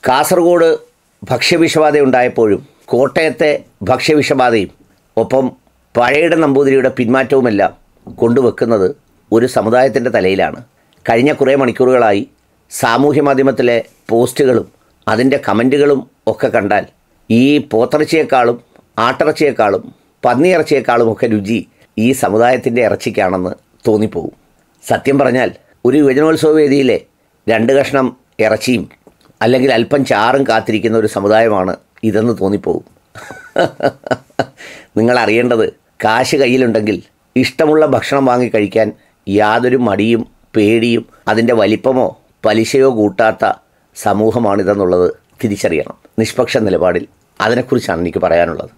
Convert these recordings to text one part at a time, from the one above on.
കാസർഗോഡ് ഭക്ഷ്യവിഷബാധ ഉണ്ടായപ്പോഴും കോട്ടയത്തെ ഭക്ഷ്യവിഷബാധയും ഒപ്പം പഴയുടെ നമ്പൂതിരിയുടെ പിന്മാറ്റവുമെല്ലാം കൊണ്ടുവെക്കുന്നത് ഒരു സമുദായത്തിൻ്റെ തലയിലാണ് കഴിഞ്ഞ കുറേ മണിക്കൂറുകളായി സാമൂഹ്യ മാധ്യമത്തിലെ പോസ്റ്റുകളും അതിൻ്റെ കമൻറ്റുകളും ഒക്കെ കണ്ടാൽ ഈ പോത്തിറച്ചിയേക്കാളും ആട്ടിറച്ചിയേക്കാളും പന്നിയിറച്ചിയേക്കാളും ഒക്കെ രുചി ഈ സമുദായത്തിൻ്റെ ഇറച്ചിക്കാണെന്ന് തോന്നിപ്പോകും സത്യം പറഞ്ഞാൽ ഒരു യുവജനോത്സവ വേദിയിലെ രണ്ട് കഷ്ണം ഇറച്ചിയും അല്ലെങ്കിൽ അല്പം ചാറും കാത്തിരിക്കുന്ന ഒരു സമുദായമാണ് ഇതെന്ന് തോന്നിപ്പോകും നിങ്ങൾ അറിയേണ്ടത് കാശ് കയ്യിലുണ്ടെങ്കിൽ ഇഷ്ടമുള്ള ഭക്ഷണം വാങ്ങി കഴിക്കാൻ യാതൊരു മടിയും പേടിയും അതിൻ്റെ വലിപ്പമോ പലിശയോ കൂട്ടാത്ത സമൂഹമാണിതെന്നുള്ളത് തിരിച്ചറിയണം നിഷ്പക്ഷ നിലപാടിൽ അതിനെക്കുറിച്ചാണ് എനിക്ക് പറയാനുള്ളത്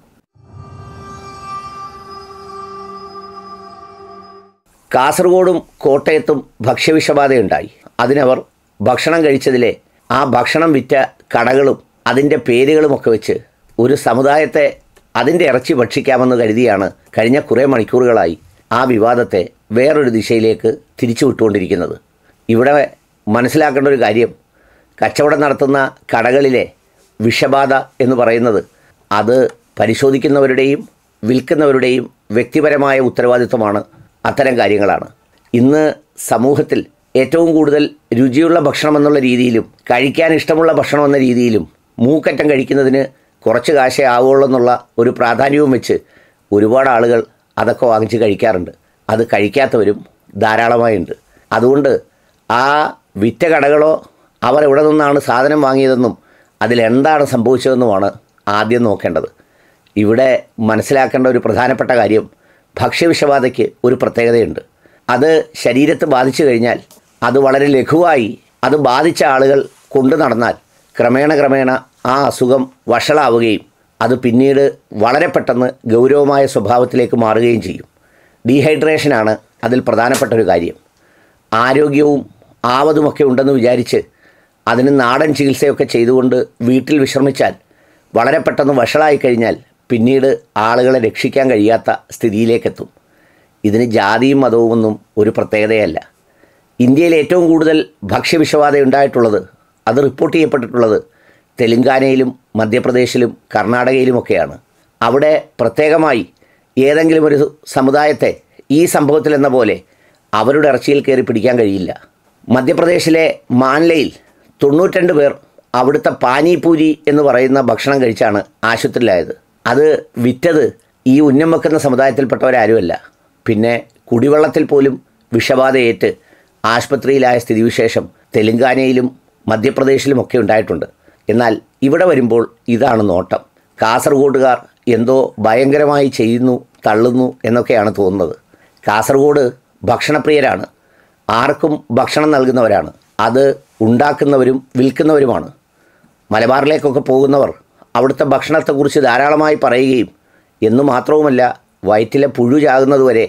കാസർഗോഡും കോട്ടയത്തും ഭക്ഷ്യവിഷബാധയുണ്ടായി അതിനവർ ഭക്ഷണം കഴിച്ചതിലെ ആ ഭക്ഷണം വിറ്റ കടകളും അതിൻ്റെ പേരുകളുമൊക്കെ വെച്ച് ഒരു സമുദായത്തെ അതിൻ്റെ ഇറച്ചി ഭക്ഷിക്കാമെന്ന് കരുതിയാണ് കഴിഞ്ഞ കുറേ മണിക്കൂറുകളായി ആ വിവാദത്തെ വേറൊരു ദിശയിലേക്ക് തിരിച്ചു വിട്ടുകൊണ്ടിരിക്കുന്നത് ഇവിടെ മനസ്സിലാക്കേണ്ട ഒരു കാര്യം കച്ചവടം നടത്തുന്ന കടകളിലെ വിഷബാധ എന്ന് പറയുന്നത് അത് പരിശോധിക്കുന്നവരുടെയും വിൽക്കുന്നവരുടെയും വ്യക്തിപരമായ ഉത്തരവാദിത്വമാണ് അത്തരം കാര്യങ്ങളാണ് ഇന്ന് സമൂഹത്തിൽ ഏറ്റവും കൂടുതൽ രുചിയുള്ള ഭക്ഷണം എന്നുള്ള രീതിയിലും കഴിക്കാൻ ഇഷ്ടമുള്ള ഭക്ഷണം എന്ന രീതിയിലും മൂക്കറ്റം കഴിക്കുന്നതിന് കുറച്ച് കാശേ ആവുള്ളൂ എന്നുള്ള ഒരു പ്രാധാന്യവും വെച്ച് ഒരുപാട് ആളുകൾ അതൊക്കെ വാങ്ങിച്ച് കഴിക്കാറുണ്ട് അത് കഴിക്കാത്തവരും ധാരാളമായുണ്ട് അതുകൊണ്ട് ആ വിറ്റ കടകളോ അവർ എവിടെ നിന്നാണ് സാധനം വാങ്ങിയതെന്നും അതിലെന്താണ് സംഭവിച്ചതെന്നുമാണ് ആദ്യം നോക്കേണ്ടത് ഇവിടെ മനസ്സിലാക്കേണ്ട ഒരു പ്രധാനപ്പെട്ട കാര്യം ഭക്ഷ്യവിഷബാധയ്ക്ക് ഒരു പ്രത്യേകതയുണ്ട് അത് ശരീരത്തെ ബാധിച്ചു കഴിഞ്ഞാൽ അത് വളരെ ലഘുവായി അത് ബാധിച്ച ആളുകൾ കൊണ്ടു നടന്നാൽ ക്രമേണ ക്രമേണ ആ അസുഖം വഷളാവുകയും അത് പിന്നീട് വളരെ പെട്ടെന്ന് ഗൗരവമായ സ്വഭാവത്തിലേക്ക് മാറുകയും ചെയ്യും ഡീഹൈഡ്രേഷനാണ് അതിൽ പ്രധാനപ്പെട്ട ഒരു കാര്യം ആരോഗ്യവും ആവതുമൊക്കെ ഉണ്ടെന്ന് വിചാരിച്ച് അതിന് നാടൻ ചികിത്സയൊക്കെ ചെയ്തുകൊണ്ട് വീട്ടിൽ വിശ്രമിച്ചാൽ വളരെ പെട്ടെന്ന് വഷളായി കഴിഞ്ഞാൽ പിന്നീട് ആളുകളെ രക്ഷിക്കാൻ കഴിയാത്ത സ്ഥിതിയിലേക്കെത്തും ഇതിന് ജാതിയും മതവും ഒന്നും ഒരു പ്രത്യേകതയല്ല ഇന്ത്യയിൽ ഏറ്റവും കൂടുതൽ ഭക്ഷ്യവിഷബാധ ഉണ്ടായിട്ടുള്ളത് അത് റിപ്പോർട്ട് ചെയ്യപ്പെട്ടിട്ടുള്ളത് തെലുങ്കാനയിലും മധ്യപ്രദേശിലും കർണാടകയിലുമൊക്കെയാണ് അവിടെ പ്രത്യേകമായി ഏതെങ്കിലും ഒരു സമുദായത്തെ ഈ സംഭവത്തിൽ എന്ന പോലെ അവരുടെ ഇറച്ചിയിൽ കയറി പിടിക്കാൻ കഴിയില്ല മധ്യപ്രദേശിലെ മാൻലയിൽ തൊണ്ണൂറ്റണ്ട് പേർ അവിടുത്തെ പാനിപൂരി എന്ന് പറയുന്ന ഭക്ഷണം കഴിച്ചാണ് ആശുപത്രിയിലായത് അത് വിറ്റത് ഈ ഉന്നം വെക്കുന്ന സമുദായത്തിൽപ്പെട്ടവരാരുമല്ല പിന്നെ കുടിവെള്ളത്തിൽ പോലും വിഷബാധയേറ്റ് ആശുപത്രിയിലായ സ്ഥിതിവിശേഷം തെലുങ്കാനയിലും മധ്യപ്രദേശിലുമൊക്കെ ഉണ്ടായിട്ടുണ്ട് എന്നാൽ ഇവിടെ വരുമ്പോൾ ഇതാണ് നോട്ടം കാസർഗോഡുകാർ എന്തോ ഭയങ്കരമായി ചെയ്യുന്നു തള്ളുന്നു എന്നൊക്കെയാണ് തോന്നുന്നത് കാസർഗോഡ് ഭക്ഷണപ്രിയരാണ് ആർക്കും ഭക്ഷണം നൽകുന്നവരാണ് അത് ഉണ്ടാക്കുന്നവരും വിൽക്കുന്നവരുമാണ് മലബാറിലേക്കൊക്കെ പോകുന്നവർ അവിടുത്തെ ഭക്ഷണത്തെക്കുറിച്ച് ധാരാളമായി പറയുകയും എന്നു മാത്രവുമല്ല വയറ്റിലെ പുഴു ചാകുന്നതുവരെ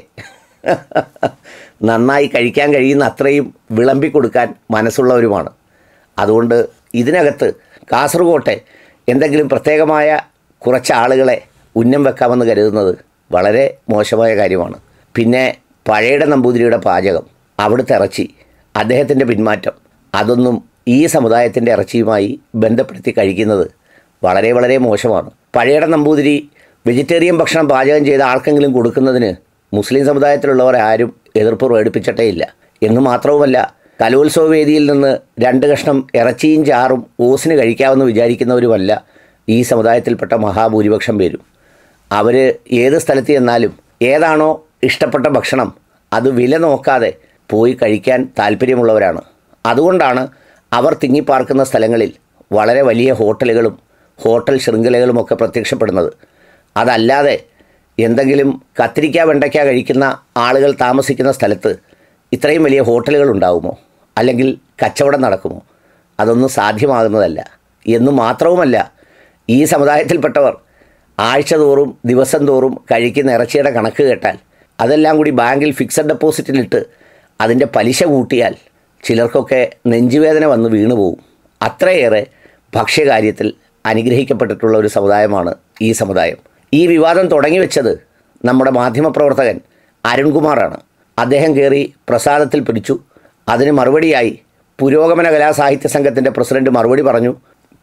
നന്നായി കഴിക്കാൻ കഴിയുന്ന അത്രയും വിളമ്പി കൊടുക്കാൻ മനസ്സുള്ളവരുമാണ് അതുകൊണ്ട് ഇതിനകത്ത് കാസർഗോട്ടെ എന്തെങ്കിലും പ്രത്യേകമായ കുറച്ച് ആളുകളെ ഉന്നം വെക്കാമെന്ന് കരുതുന്നത് വളരെ മോശമായ കാര്യമാണ് പിന്നെ പഴയുടെ നമ്പൂതിരിയുടെ പാചകം അവിടുത്തെ ഇറച്ചി അദ്ദേഹത്തിൻ്റെ പിന്മാറ്റം അതൊന്നും ഈ സമുദായത്തിൻ്റെ ഇറച്ചിയുമായി ബന്ധപ്പെടുത്തി കഴിക്കുന്നത് വളരെ വളരെ മോശമാണ് പഴയുടെ നമ്പൂതിരി വെജിറ്റേറിയൻ ഭക്ഷണം പാചകം ചെയ്ത ആർക്കെങ്കിലും കൊടുക്കുന്നതിന് മുസ്ലിം സമുദായത്തിലുള്ളവർ ആരും എതിർപ്പ് പ്രകടിപ്പിച്ചിട്ടേ ഇല്ല എന്ന് മാത്രവുമല്ല കലോത്സവ വേദിയിൽ നിന്ന് രണ്ട് കഷ്ണം ഇറച്ചിയും ചാറും ഓസിന് കഴിക്കാമെന്ന് വിചാരിക്കുന്നവരുമല്ല ഈ സമുദായത്തിൽപ്പെട്ട മഹാഭൂരിപക്ഷം പേരും അവർ ഏത് സ്ഥലത്ത് ചെന്നാലും ഏതാണോ ഇഷ്ടപ്പെട്ട ഭക്ഷണം അത് വില നോക്കാതെ പോയി കഴിക്കാൻ താല്പര്യമുള്ളവരാണ് അതുകൊണ്ടാണ് അവർ തിങ്ങിപ്പാർക്കുന്ന സ്ഥലങ്ങളിൽ വളരെ വലിയ ഹോട്ടലുകളും ഹോട്ടൽ ശൃംഖലകളുമൊക്കെ പ്രത്യക്ഷപ്പെടുന്നത് അതല്ലാതെ എന്തെങ്കിലും കത്തിരിക്ക വെണ്ടയ്ക്ക കഴിക്കുന്ന ആളുകൾ താമസിക്കുന്ന സ്ഥലത്ത് ഇത്രയും വലിയ ഹോട്ടലുകൾ ഉണ്ടാകുമോ അല്ലെങ്കിൽ കച്ചവടം നടക്കുമോ അതൊന്നും സാധ്യമാകുന്നതല്ല എന്നു മാത്രവുമല്ല ഈ സമുദായത്തിൽപ്പെട്ടവർ ആഴ്ച തോറും ദിവസം തോറും കഴിക്കുന്ന ഇറച്ചിയുടെ കണക്ക് കേട്ടാൽ അതെല്ലാം കൂടി ബാങ്കിൽ ഫിക്സഡ് ഡെപ്പോസിറ്റിലിട്ട് അതിൻ്റെ പലിശ കൂട്ടിയാൽ ചിലർക്കൊക്കെ നെഞ്ചുവേദന വന്ന് വീണു പോകും അത്രയേറെ ഭക്ഷ്യകാര്യത്തിൽ അനുഗ്രഹിക്കപ്പെട്ടിട്ടുള്ള ഒരു സമുദായമാണ് ഈ സമുദായം ഈ വിവാദം തുടങ്ങി വെച്ചത് നമ്മുടെ മാധ്യമപ്രവർത്തകൻ അരുൺകുമാറാണ് അദ്ദേഹം കയറി പ്രസാദത്തിൽ പിടിച്ചു അതിന് മറുപടിയായി പുരോഗമന കലാസാഹിത്യ സംഘത്തിൻ്റെ പ്രസിഡന്റ് മറുപടി പറഞ്ഞു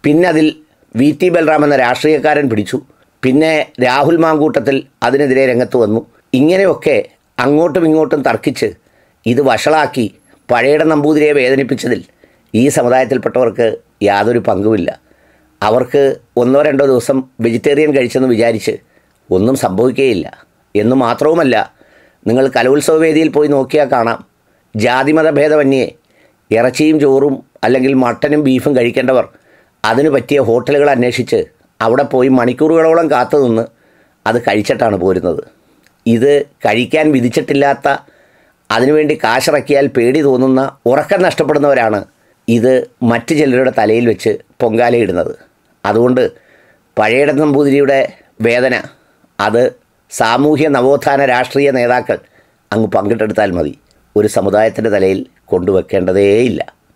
പിന്നെ അതിൽ വി ടി ബൽറാം എന്ന രാഷ്ട്രീയക്കാരൻ പിടിച്ചു പിന്നെ രാഹുൽ മാങ്കൂട്ടത്തിൽ അതിനെതിരെ രംഗത്ത് വന്നു ഇങ്ങനെയൊക്കെ അങ്ങോട്ടും ഇങ്ങോട്ടും തർക്കിച്ച് ഇത് വഷളാക്കി പഴയുടെ നമ്പൂതിരിയെ വേദനിപ്പിച്ചതിൽ ഈ സമുദായത്തിൽപ്പെട്ടവർക്ക് യാതൊരു പങ്കുമില്ല അവർക്ക് ഒന്നോ രണ്ടോ ദിവസം വെജിറ്റേറിയൻ കഴിച്ചെന്ന് വിചാരിച്ച് ഒന്നും സംഭവിക്കുകയില്ല എന്ന് മാത്രവുമല്ല നിങ്ങൾ കലോത്സവ വേദിയിൽ പോയി നോക്കിയാൽ കാണാം ജാതിമത ഭേദമന്യേ ഇറച്ചിയും ചോറും അല്ലെങ്കിൽ മട്ടനും ബീഫും കഴിക്കേണ്ടവർ അതിന് പറ്റിയ ഹോട്ടലുകൾ അന്വേഷിച്ച് അവിടെ പോയി മണിക്കൂറുകളോളം കാത്തു നിന്ന് അത് കഴിച്ചിട്ടാണ് പോരുന്നത് ഇത് കഴിക്കാൻ വിധിച്ചിട്ടില്ലാത്ത അതിനുവേണ്ടി കാശിറക്കിയാൽ പേടി തോന്നുന്ന ഉറക്കം നഷ്ടപ്പെടുന്നവരാണ് ഇത് മറ്റ് ചിലരുടെ തലയിൽ വെച്ച് പൊങ്കാലയിടുന്നത് അതുകൊണ്ട് പഴയട നമ്പൂതിരിയുടെ വേദന അത് സാമൂഹ്യ നവോത്ഥാന രാഷ്ട്രീയ നേതാക്കൾ അങ്ങ് പങ്കിട്ടെടുത്താൽ മതി ഒരു സമുദായത്തിൻ്റെ തലയിൽ കൊണ്ടുവെക്കേണ്ടതേയില്ല